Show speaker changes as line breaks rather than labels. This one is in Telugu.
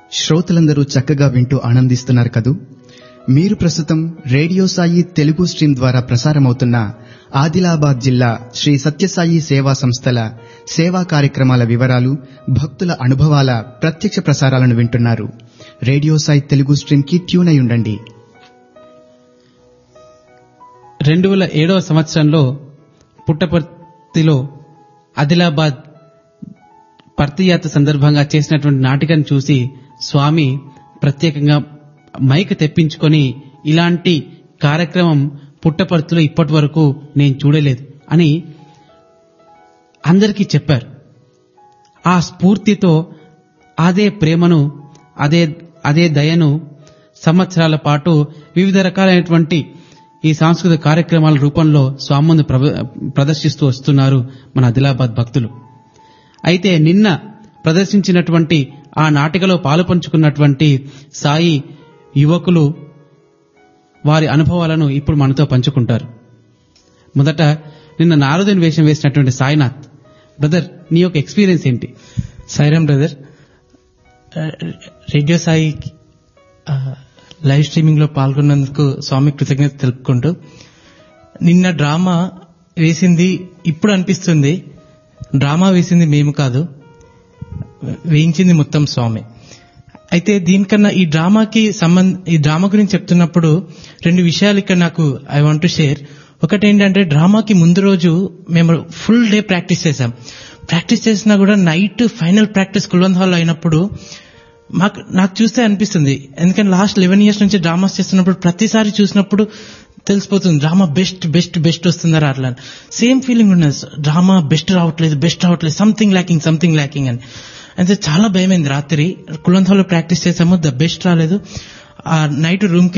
శ్రోతలందరూ చక్కగా వింటూ ఆనందిస్తున్నారు కదూ మీరు ప్రస్తుతం రేడియో సాయి తెలుగు స్ట్రీమ్ ద్వారా ప్రసారమవుతున్న ఆదిలాబాద్ జిల్లా శ్రీ సత్యసాయి సేవా సంస్థల సేవా కార్యక్రమాల వివరాలు భక్తుల అనుభవాల ప్రత్యక్ష ప్రసారాలను వింటున్నారు రేడియో సాయి తెలుగు స్ట్రీమ్ కి ట్యూన్ అయి ఉండండి
రెండు వేల ఏడవ సంవత్సరంలో పుట్టపర్తిలో ఆదిలాబాద్ పర్తియాత్ర సందర్భంగా చేసినటువంటి నాటికను చూసి స్వామి ప్రత్యేకంగా మైక్ తెప్పించుకొని ఇలాంటి కార్యక్రమం పుట్టపర్తిలో ఇప్పటి వరకు నేను చూడలేదు అని అందరికీ చెప్పారు ఆ స్ఫూర్తితో అదే ప్రేమను అదే అదే దయను సంవత్సరాల పాటు వివిధ రకాలైనటువంటి ఈ సాంస్కృతిక కార్యక్రమాల రూపంలో స్వామి ప్రదర్శిస్తూ వస్తున్నారు మన ఆదిలాబాద్ భక్తులు అయితే నిన్న ప్రదర్శించినటువంటి ఆ నాటికలో పాలుపంచుకున్నటువంటి సాయి యువకులు వారి అనుభవాలను ఇప్పుడు మనతో పంచుకుంటారు మొదట నిన్న నారదుని వేషం వేసినటువంటి సాయినాథ్ బ్రదర్ నీ యొక్క ఎక్స్పీరియన్స్ ఏంటి
సాయిరామ్ బ్రదర్ రేడియో సాయి ఆ, లైవ్ స్ట్రీమింగ్ లో పాల్గొన్నందుకు స్వామి కృతజ్ఞత తెలుపుకుంటూ నిన్న డ్రామా వేసింది ఇప్పుడు అనిపిస్తుంది డ్రామా వేసింది మేము కాదు వేయించింది మొత్తం స్వామి అయితే దీనికన్నా ఈ డ్రామాకి సంబంధ ఈ డ్రామా గురించి చెప్తున్నప్పుడు రెండు విషయాలు ఇక్కడ నాకు ఐ వాంట్ టు షేర్ ఒకటి ఏంటంటే డ్రామాకి ముందు రోజు మేము ఫుల్ డే ప్రాక్టీస్ చేసాం ప్రాక్టీస్ చేసినా కూడా night final practice Kulwant hall అయినప్పుడు మాకు నాకు చూస్తే అనిపిస్తుంది ఎందుకంటే లాస్ట్ లెవెన్ ఇయర్స్ నుంచి డ్రామాస్ చేస్తున్నప్పుడు ప్రతిసారి చూసినప్పుడు తెలిసిపోతుంది డ్రామా బెస్ట్ బెస్ట్ బెస్ట్ వస్తుందా అట్లా సేమ్ ఫీలింగ్ ఉన్నది డ్రామా బెస్ట్ రావట్లేదు బెస్ట్ రావట్లేదు సంథింగ్ ల్యాకింగ్ సంథింగ్ ల్యాకింగ్ అని అయితే చాలా భయమైంది రాత్రి కులంతాలో ప్రాక్టీస్ చేసాము ద బెస్ట్ రాలేదు ఆ నైట్ రూమ్